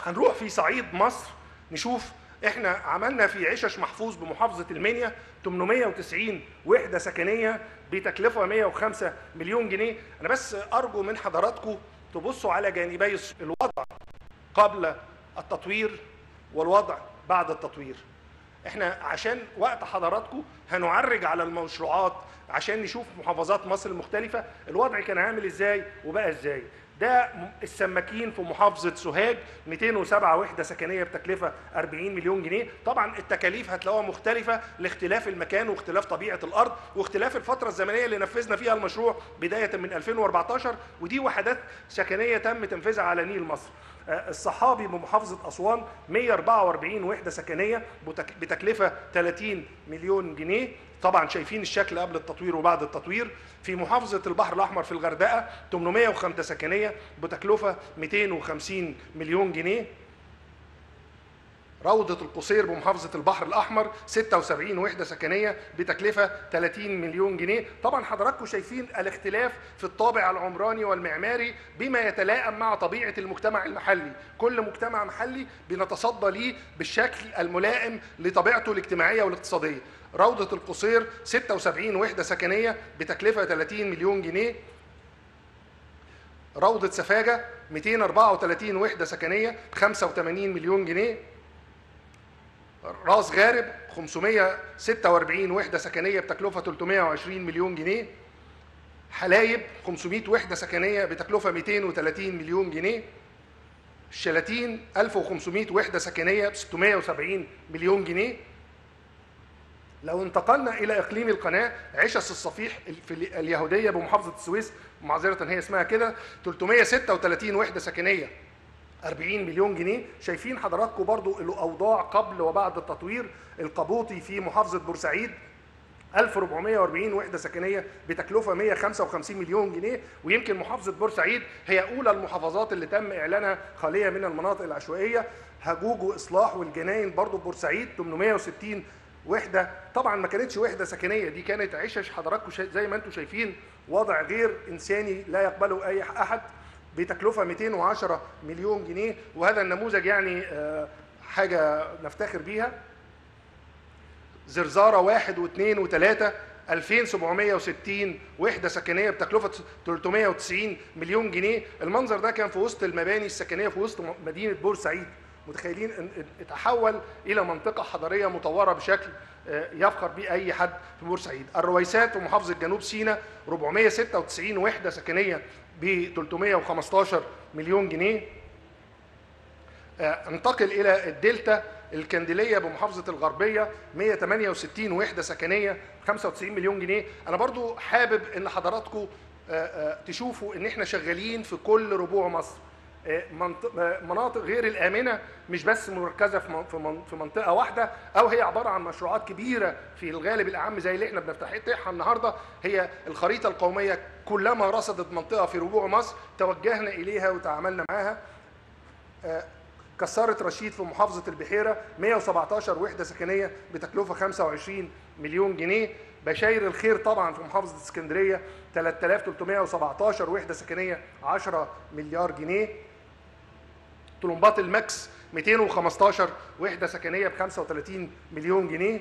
هنروح في صعيد مصر نشوف احنا عملنا في عشش محفوظ بمحافظه المنيا 890 وحده سكنيه بتكلفه 105 مليون جنيه انا بس ارجو من حضراتكم تبصوا على جانبي الوضع قبل التطوير والوضع بعد التطوير احنا عشان وقت حضراتكم هنعرج على المشروعات عشان نشوف محافظات مصر المختلفه الوضع كان عامل ازاي وبقى ازاي ده السماكين في محافظه سوهاج 207 وحده سكنيه بتكلفه 40 مليون جنيه طبعا التكاليف هتلاقوها مختلفه لاختلاف المكان واختلاف طبيعه الارض واختلاف الفتره الزمنيه اللي نفذنا فيها المشروع بدايه من 2014 ودي وحدات سكنيه تم تنفيذها على نيل مصر الصحابي بمحافظة أسوان 144 وحدة سكنية بتكلفة 30 مليون جنيه طبعا شايفين الشكل قبل التطوير وبعد التطوير في محافظة البحر الأحمر في الغردقة 805 سكنية بتكلفة 250 مليون جنيه روضة القصير بمحافظة البحر الأحمر 76 وحدة سكنية بتكلفة 30 مليون جنيه طبعا حضراتكم شايفين الاختلاف في الطابع العمراني والمعماري بما يتلائم مع طبيعة المجتمع المحلي كل مجتمع محلي بنتصدى ليه بالشكل الملائم لطبيعته الاجتماعية والاقتصادية روضة القصير 76 وحدة سكنية بتكلفة 30 مليون جنيه روضة سفاجة 234 وحدة سكنية ب 85 مليون جنيه راس غارب 546 وحده سكنيه بتكلفه 320 مليون جنيه حلايب 500 وحده سكنيه بتكلفه 230 مليون جنيه الشلاتين 1500 وحده سكنيه ب 670 مليون جنيه لو انتقلنا الى اقليم القناه عشس الصفيح في اليهوديه بمحافظه السويس معذره هي اسمها كده 336 وحده سكنيه 40 مليون جنيه شايفين حضراتكم برضو الاوضاع قبل وبعد التطوير القبوطي في محافظه بورسعيد 1440 وحده سكنيه بتكلفه 155 مليون جنيه ويمكن محافظه بورسعيد هي اولى المحافظات اللي تم اعلانها خاليه من المناطق العشوائيه هجوج واصلاح والجناين برضو بورسعيد 860 وحده طبعا ما كانتش وحده سكنيه دي كانت عشش حضراتكم زي ما انتم شايفين وضع غير انساني لا يقبله اي احد بتكلفة 210 مليون جنيه وهذا النموذج يعني حاجة نفتخر بيها زرزارة واحد واثنين وثلاثة 2760 وحدة سكنية بتكلفة 390 مليون جنيه المنظر ده كان في وسط المباني السكنية في وسط مدينة بورسعيد متخيلين ان اتحول الى منطقه حضاريه مطوره بشكل يفخر به اي حد في بورسعيد الرويسات في محافظه جنوب سيناء 496 وحده سكنيه ب 315 مليون جنيه انتقل الى الدلتا الكندليه بمحافظه الغربيه 168 وحده سكنيه 95 مليون جنيه انا برضو حابب ان حضراتكم تشوفوا ان احنا شغالين في كل ربوع مصر مناطق غير الامنه مش بس مركزه في منطقه واحده او هي عباره عن مشروعات كبيره في الغالب الاعم زي اللي احنا بنفتتحها النهارده هي الخريطه القوميه كلما رصدت منطقه في ربوع مصر توجهنا اليها وتعاملنا معاها كسرت رشيد في محافظه البحيره 117 وحده سكنيه بتكلفه 25 مليون جنيه بشاير الخير طبعا في محافظه اسكندريه 3317 وحده سكنيه 10 مليار جنيه طلمبات الماكس 215 وحده سكنيه ب 35 مليون جنيه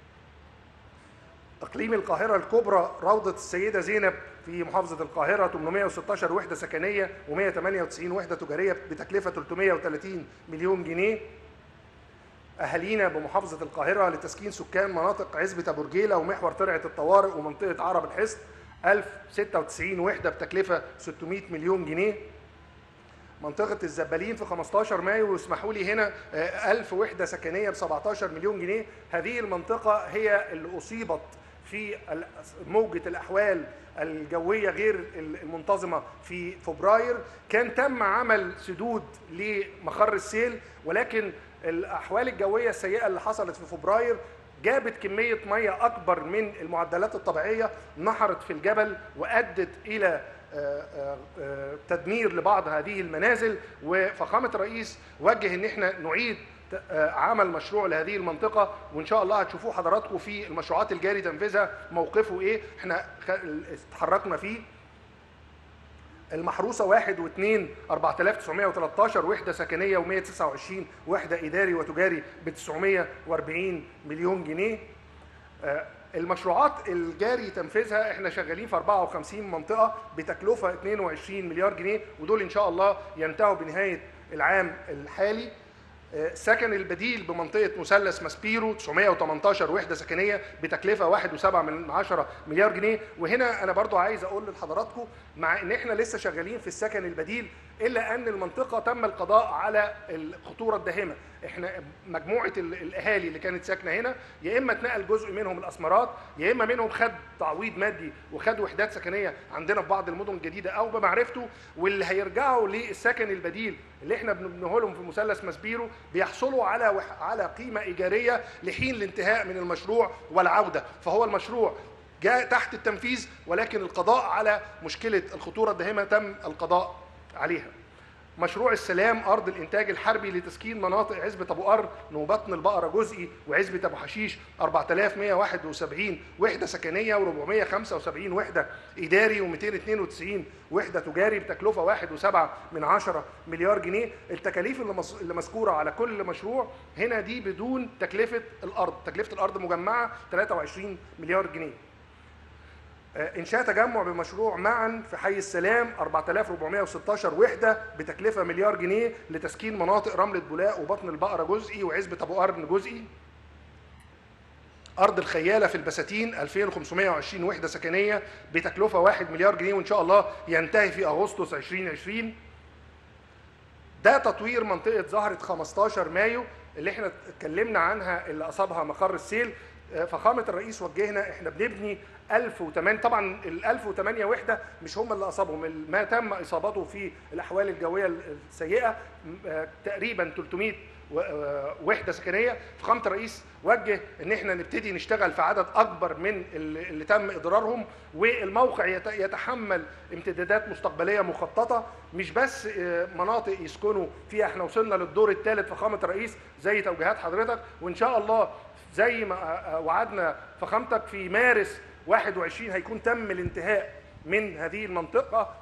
اقليم القاهره الكبرى روضه السيده زينب في محافظه القاهره 816 وحده سكنيه و198 وحده تجاريه بتكلفه 330 مليون جنيه اهالينا بمحافظه القاهره لتسكين سكان مناطق عزبه ابو رجيله ومحور ترعه الطوارئ ومنطقه عرب الحصن 1096 وحده بتكلفه 600 مليون جنيه منطقة الزبالين في 15 مايو واسمحوا لي هنا 1000 وحدة سكنية ب 17 مليون جنيه هذه المنطقة هي اللي أصيبت في موجة الأحوال الجوية غير المنتظمة في فبراير كان تم عمل سدود لمخر السيل ولكن الأحوال الجوية السيئة اللي حصلت في فبراير جابت كمية مية أكبر من المعدلات الطبيعية نحرت في الجبل وأدت إلى تدمير لبعض هذه المنازل وفخامة الرئيس وجه ان احنا نعيد عمل مشروع لهذه المنطقة وان شاء الله هتشوفوه حضراتكم في المشروعات الجاري تنفيذها موقفه ايه احنا اتحركنا فيه المحروسه 1 و2 4913 وحده سكنيه و129 وحده اداري وتجاري ب 940 مليون جنيه آه، المشروعات الجاري تنفيذها احنا شغالين في 54 منطقه بتكلفه 22 مليار جنيه ودول ان شاء الله ينتهوا بنهايه العام الحالي السكن البديل بمنطقه مثلث ماسبيرو 918 وحده سكنيه بتكلفه 1.7 من 10 مليار جنيه وهنا انا برضو عايز اقول لحضراتكم مع ان احنا لسه شغالين في السكن البديل الا ان المنطقه تم القضاء على الخطوره الداهمه احنا مجموعه الاهالي اللي كانت ساكنه هنا يا اما اتنقل جزء منهم الاسمرات يا اما منهم خد تعويض مادي وخد وحدات سكنيه عندنا في بعض المدن الجديده او بمعرفته واللي هيرجعوا للسكن البديل اللي احنا بنبنيه لهم في مثلث ماسبيرو بيحصلوا على وح... على قيمه ايجاريه لحين الانتهاء من المشروع والعوده فهو المشروع جاء تحت التنفيذ ولكن القضاء على مشكله الخطوره الداهمه تم القضاء عليها مشروع السلام ارض الانتاج الحربي لتسكين مناطق عزبه ابو قر وبطن البقره جزئي وعزبه ابو حشيش 4171 وحده سكنيه و475 وحده اداري و292 وحده تجاري بتكلفه 1.7 من 10 مليار جنيه التكاليف اللي اللي مذكوره على كل مشروع هنا دي بدون تكلفه الارض تكلفه الارض مجمعه 23 مليار جنيه انشاء تجمع بمشروع معا في حي السلام 4416 وحده بتكلفه مليار جنيه لتسكين مناطق رمله بولاق وبطن البقره جزئي وعزبه ابو قرن جزئي ارض الخياله في البساتين 2520 وحده سكنيه بتكلفه 1 مليار جنيه وان شاء الله ينتهي في اغسطس 2020 ده تطوير منطقه زهره 15 مايو اللي احنا اتكلمنا عنها اللي اصابها مقر السيل فخامه الرئيس وجهنا احنا بنبني 1008 طبعا ال 1008 وحده مش هم اللي اصابهم ما تم اصابته في الاحوال الجويه السيئه تقريبا 300 وحده سكنيه فخامه الرئيس وجه ان احنا نبتدي نشتغل في عدد اكبر من اللي تم اضرارهم والموقع يتحمل امتدادات مستقبليه مخططه مش بس مناطق يسكنوا فيها احنا وصلنا للدور الثالث فخامه الرئيس زي توجيهات حضرتك وان شاء الله زي ما وعدنا فخامتك في مارس 21 هيكون تم الانتهاء من هذه المنطقه